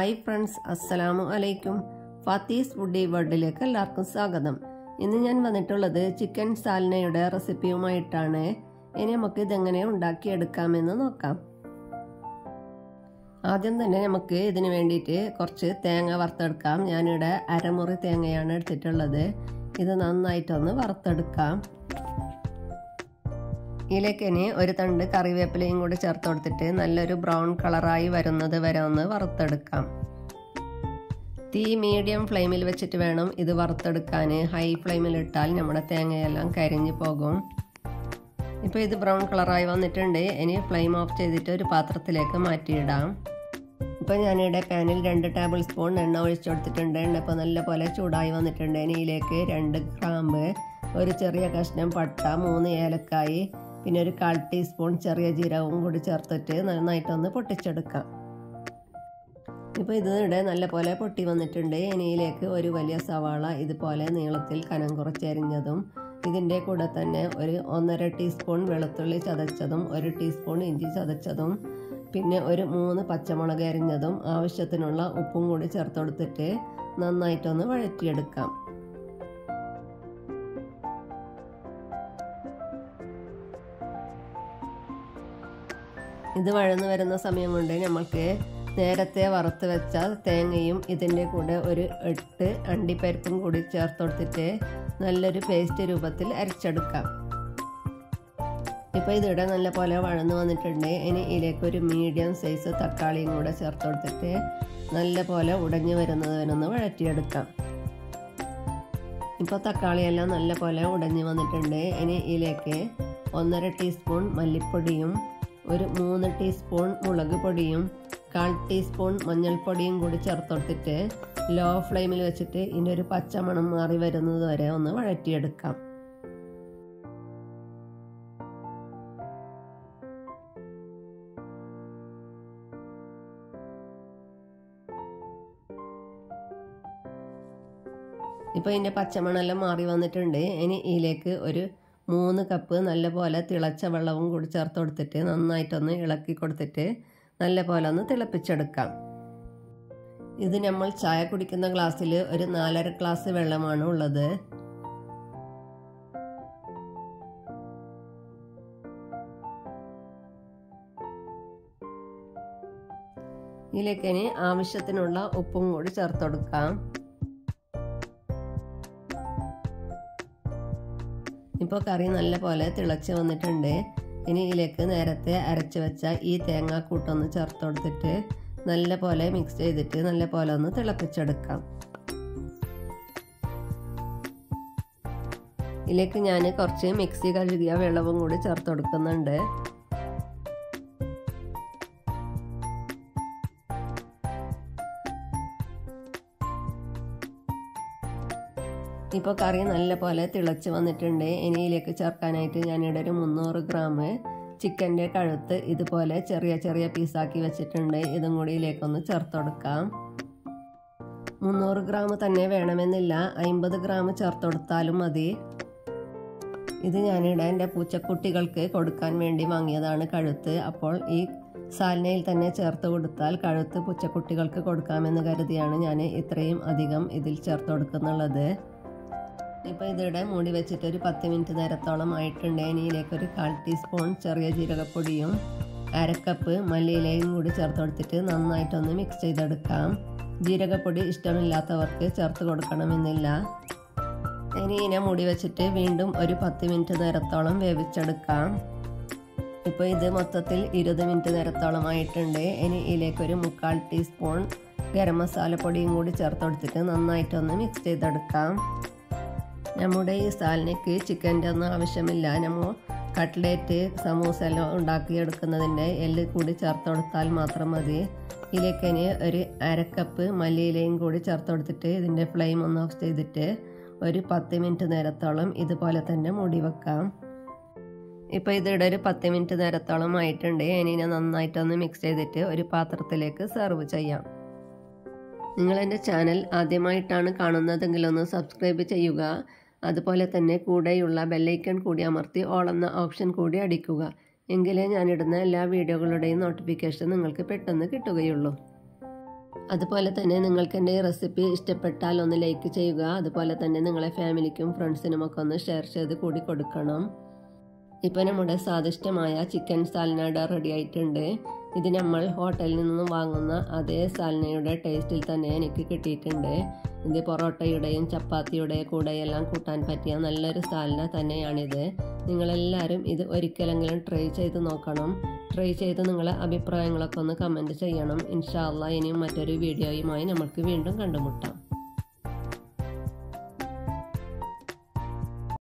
hi friends അസ്സലാമു അലൈക്കും Fathi's foodie വേൾഡിലേക്ക് എല്ലാവർക്കും സ്വാഗതം ഇന്ന് ഞാൻ വന്നിട്ടുള്ളത് ചിക്കൻ സാൽനയുടെ റെസിപ്പിയുമായിട്ടാണ് ഇനി നമുക്ക് ഇതെങ്ങനെ ഉണ്ടാക്കിയെടുക്കാമെന്ന് നോക്കാം ആദ്യം തന്നെ നമുക്ക് ഇതിന് വേണ്ടിയിട്ട് കുറച്ച് തേങ്ങ വറുത്തെടുക്കാം ഞാനിവിടെ അരമുറി തേങ്ങയാണ് എടുത്തിട്ടുള്ളത് ഇത് നന്നായിട്ടൊന്ന് വറുത്തെടുക്കാം ഇതിലേക്ക് ഇനി ഒരു തണ്ട് കറിവേപ്പിലയും കൂടി ചേർത്ത് കൊടുത്തിട്ട് നല്ലൊരു ബ്രൗൺ കളറായി വരുന്നത് വരെ ഒന്ന് വറുത്തെടുക്കാം തീ മീഡിയം ഫ്ലെയിമിൽ വെച്ചിട്ട് വേണം ഇത് വറുത്തെടുക്കാൻ ഹൈ ഫ്ലെയിമിൽ ഇട്ടാൽ നമ്മുടെ തേങ്ങയെല്ലാം കരിഞ്ഞു പോകും ഇപ്പോൾ ഇത് ബ്രൗൺ കളറായി വന്നിട്ടുണ്ട് ഇനി ഫ്ലെയിം ഓഫ് ചെയ്തിട്ട് ഒരു പാത്രത്തിലേക്ക് മാറ്റിയിടാം ഇപ്പോൾ ഞാനിവിടെ പാനിൽ രണ്ട് ടേബിൾ സ്പൂൺ എണ്ണ ഒഴിച്ചു കൊടുത്തിട്ടുണ്ട് എണ്ണ ഇപ്പോൾ നല്ല പോലെ ചൂടായി വന്നിട്ടുണ്ട് ഇനി ഇതിലേക്ക് രണ്ട് ഗ്രാമ്പ് ഒരു ചെറിയ കഷ്ണം പട്ട മൂന്ന് ഏലക്കായി പിന്നെ ഒരു കാൽ ടീസ്പൂൺ ചെറിയ ജീരകവും കൂടി ചേർത്തിട്ട് നന്നായിട്ടൊന്ന് പൊട്ടിച്ചെടുക്കാം ഇപ്പോൾ ഇത് ഇവിടെ നല്ല പോലെ പൊട്ടി വന്നിട്ടുണ്ട് ഇനിയിലേക്ക് ഒരു വലിയ സവാള ഇതുപോലെ നീളത്തിൽ കനം കുറച്ചരിഞ്ഞതും ഇതിൻ്റെ കൂടെ തന്നെ ഒരു ഒന്നര ടീസ്പൂൺ വെളുത്തുള്ളി ചതച്ചതും ഒരു ടീസ്പൂൺ ഇഞ്ചി ചതച്ചതും പിന്നെ ഒരു മൂന്ന് പച്ചമുളക് അരിഞ്ഞതും ആവശ്യത്തിനുള്ള ഉപ്പും കൂടി ചേർത്ത് കൊടുത്തിട്ട് നന്നായിട്ടൊന്ന് വഴറ്റിയെടുക്കാം ഇത് വഴന്നു വരുന്ന സമയം കൊണ്ട് നമ്മൾക്ക് നേരത്തെ വറുത്ത് വെച്ച തേങ്ങയും ഇതിൻ്റെ കൂടെ ഒരു എട്ട് അണ്ടിപ്പരിപ്പും കൂടി ചേർത്ത് കൊടുത്തിട്ട് നല്ലൊരു പേസ്റ്റ് രൂപത്തിൽ അരച്ചെടുക്കാം ഇപ്പോൾ ഇതിവിടെ നല്ല പോലെ വഴന്നു വന്നിട്ടുണ്ട് ഇനി ഇതിലേക്ക് ഒരു മീഡിയം സൈസ് തക്കാളിയും കൂടെ ചേർത്ത് കൊടുത്തിട്ട് നല്ല പോലെ ഉടഞ്ഞു വരുന്നതിനൊന്ന് വഴറ്റിയെടുക്കാം ഇപ്പോൾ തക്കാളിയെല്ലാം നല്ല പോലെ ഉടഞ്ഞു വന്നിട്ടുണ്ട് ഇനി ഇതിലേക്ക് ഒന്നര ടീസ്പൂൺ മല്ലിപ്പൊടിയും ഒരു മൂന്ന് ടീസ്പൂൺ മുളക് പൊടിയും കാൽ ടീസ്പൂൺ മഞ്ഞൾപ്പൊടിയും കൂടി ചേർത്തൊടുത്തിട്ട് ലോ ഫ്ലെയിമിൽ വെച്ചിട്ട് ഇതിൻ്റെ ഒരു പച്ചമണം മാറി വരുന്നത് വരെ ഒന്ന് വഴറ്റിയെടുക്കാം ഇപ്പോൾ ഇതിൻ്റെ പച്ചമണെല്ലാം മാറി വന്നിട്ടുണ്ട് ഇനി ഇതിലേക്ക് ഒരു മൂന്ന് കപ്പ് നല്ല പോലെ തിളച്ച വെള്ളവും കൂടി ചേർത്ത് കൊടുത്തിട്ട് നന്നായിട്ടൊന്ന് ഇളക്കി കൊടുത്തിട്ട് നല്ല പോലെ ഒന്ന് തിളപ്പിച്ചെടുക്കാം ഇത് നമ്മൾ ചായ കുടിക്കുന്ന ഗ്ലാസ്സിൽ ഒരു നാലര ഗ്ലാസ് വെള്ളമാണ് ഉള്ളത് ഇതിലേക്ക് ഇനി ആവശ്യത്തിനുള്ള ഉപ്പും കൂടി ചേർത്ത് കൊടുക്കാം ഇപ്പോൾ കറി നല്ല പോലെ തിളച്ച് വന്നിട്ടുണ്ട് ഇനി ഇതിലേക്ക് നേരത്തെ അരച്ച് വെച്ച ഈ തേങ്ങാക്കൂട്ടൊന്ന് ചേർത്ത് കൊടുത്തിട്ട് നല്ല പോലെ മിക്സ് ചെയ്തിട്ട് നല്ല പോലെ ഒന്ന് തിളപ്പിച്ചെടുക്കാം ഇതിലേക്ക് ഞാൻ കുറച്ച് മിക്സി കഴുകിയ വെള്ളവും കൂടി ചേർത്ത് കൊടുക്കുന്നുണ്ട് ഇപ്പോൾ കറി നല്ല പോലെ തിളച്ച് വന്നിട്ടുണ്ട് ഇനി ഇതിലേക്ക് ചേർക്കാനായിട്ട് ഞാനിവിടെ ഒരു മുന്നൂറ് ഗ്രാം ചിക്കൻ്റെ കഴുത്ത് ഇതുപോലെ ചെറിയ ചെറിയ പീസാക്കി വെച്ചിട്ടുണ്ട് ഇതും കൂടി ഇതിലേക്കൊന്ന് ചേർത്ത് കൊടുക്കാം മുന്നൂറ് ഗ്രാം തന്നെ വേണമെന്നില്ല അമ്പത് ഗ്രാം ചേർത്ത് കൊടുത്താലും മതി ഇത് ഞാനിവിടെ എൻ്റെ പൂച്ചക്കുട്ടികൾക്ക് കൊടുക്കാൻ വേണ്ടി വാങ്ങിയതാണ് കഴുത്ത് അപ്പോൾ ഈ സാൽനയിൽ തന്നെ ചേർത്ത് കൊടുത്താൽ കഴുത്ത് പൂച്ചക്കുട്ടികൾക്ക് കൊടുക്കാമെന്ന് കരുതിയാണ് ഞാൻ ഇത്രയും അധികം ഇതിൽ ചേർത്ത് കൊടുക്കുന്നുള്ളത് ഇപ്പോൾ ഇതിവിടെ മൂടി വെച്ചിട്ട് ഒരു പത്ത് മിനിറ്റ് നേരത്തോളം ആയിട്ടുണ്ട് ഇനിയിലേക്ക് ഒരു കാൽ ടീസ്പൂൺ ചെറിയ ജീരകപ്പൊടിയും അരക്കപ്പ് മല്ലിയിലയും കൂടി ചേർത്ത് കൊടുത്തിട്ട് നന്നായിട്ടൊന്ന് മിക്സ് ചെയ്തെടുക്കാം ജീരകപ്പൊടി ഇഷ്ടമില്ലാത്തവർക്ക് ചേർത്ത് കൊടുക്കണമെന്നില്ല ഇനി ഇതിനെ മൂടി വെച്ചിട്ട് വീണ്ടും ഒരു പത്ത് മിനിറ്റ് നേരത്തോളം വേവിച്ചെടുക്കാം ഇപ്പോൾ ഇത് മൊത്തത്തിൽ ഇരുപത് മിനിറ്റ് നേരത്തോളം ആയിട്ടുണ്ട് ഇനി ഇതിലേക്ക് ഒരു മുക്കാൽ ടീസ്പൂൺ ഗരം മസാല പൊടിയും കൂടി ചേർത്ത് കൊടുത്തിട്ട് നന്നായിട്ടൊന്ന് മിക്സ് ചെയ്തെടുക്കാം നമ്മുടെ ഈ സാലിനക്ക് ചിക്കൻ്റെ ഒന്നും ആവശ്യമില്ല നമ്മൾ കട്ട്ലേറ്റ് സമൂസ എല്ലാം ഉണ്ടാക്കിയെടുക്കുന്നതിൻ്റെ എല്ല് കൂടി ചേർത്ത് കൊടുത്താൽ മാത്രം മതി ഇതിലേക്ക് ഇനി ഒരു അരക്കപ്പ് മല്ലിയിലയും കൂടി ചേർത്ത് കൊടുത്തിട്ട് ഇതിൻ്റെ ഫ്ലെയിം ഒന്ന് ഓഫ് ചെയ്തിട്ട് ഒരു പത്ത് മിനിറ്റ് നേരത്തോളം ഇതുപോലെ തന്നെ മൂടി വെക്കാം ഇപ്പോൾ ഇതിവിടെ ഒരു പത്ത് മിനിറ്റ് നേരത്തോളം ആയിട്ടുണ്ട് ഇനി ഞാൻ നന്നായിട്ടൊന്ന് മിക്സ് ചെയ്തിട്ട് ഒരു പാത്രത്തിലേക്ക് സെർവ് ചെയ്യാം നിങ്ങൾ എൻ്റെ ചാനൽ ആദ്യമായിട്ടാണ് കാണുന്നതെങ്കിൽ ഒന്ന് സബ്സ്ക്രൈബ് ചെയ്യുക അതുപോലെ തന്നെ കൂടെയുള്ള ബെല്ലൈക്കൺ കൂടി അമർത്തി ഓൾ എന്ന ഓപ്ഷൻ കൂടി അടിക്കുക എങ്കിലേ ഞാനിടുന്ന എല്ലാ വീഡിയോകളുടെയും നോട്ടിഫിക്കേഷൻ നിങ്ങൾക്ക് പെട്ടെന്ന് കിട്ടുകയുള്ളൂ അതുപോലെ തന്നെ നിങ്ങൾക്ക് എൻ്റെ ഈ റെസിപ്പി ഇഷ്ടപ്പെട്ടാൽ ഒന്ന് ലൈക്ക് ചെയ്യുക അതുപോലെ തന്നെ നിങ്ങളെ ഫാമിലിക്കും ഫ്രണ്ട്സിനും ഒക്കെ ഒന്ന് ഷെയർ ചെയ്ത് കൂടി കൊടുക്കണം ഇപ്പോൾ നമ്മുടെ സ്വാദിഷ്ടമായ ചിക്കൻ സാലനാഡ റെഡി ആയിട്ടുണ്ട് ഇത് നമ്മൾ ഹോട്ടലിൽ നിന്നും വാങ്ങുന്ന അതേ സാലനയുടെ ടേസ്റ്റിൽ തന്നെ എനിക്ക് കിട്ടിയിട്ടുണ്ട് ഇത് പൊറോട്ടയുടെയും ചപ്പാത്തിയുടെയും കൂടെയെല്ലാം കൂട്ടാൻ പറ്റിയ നല്ലൊരു സാലന തന്നെയാണിത് നിങ്ങളെല്ലാവരും ഇത് ഒരിക്കലെങ്കിലും ട്രൈ ചെയ്ത് നോക്കണം ട്രൈ ചെയ്ത് നിങ്ങളെ അഭിപ്രായങ്ങളൊക്കെ ഒന്ന് കമൻറ്റ് ചെയ്യണം ഇൻഷാല്ല ഇനിയും മറ്റൊരു വീഡിയോയുമായി നമുക്ക് വീണ്ടും കണ്ടുമുട്ടാം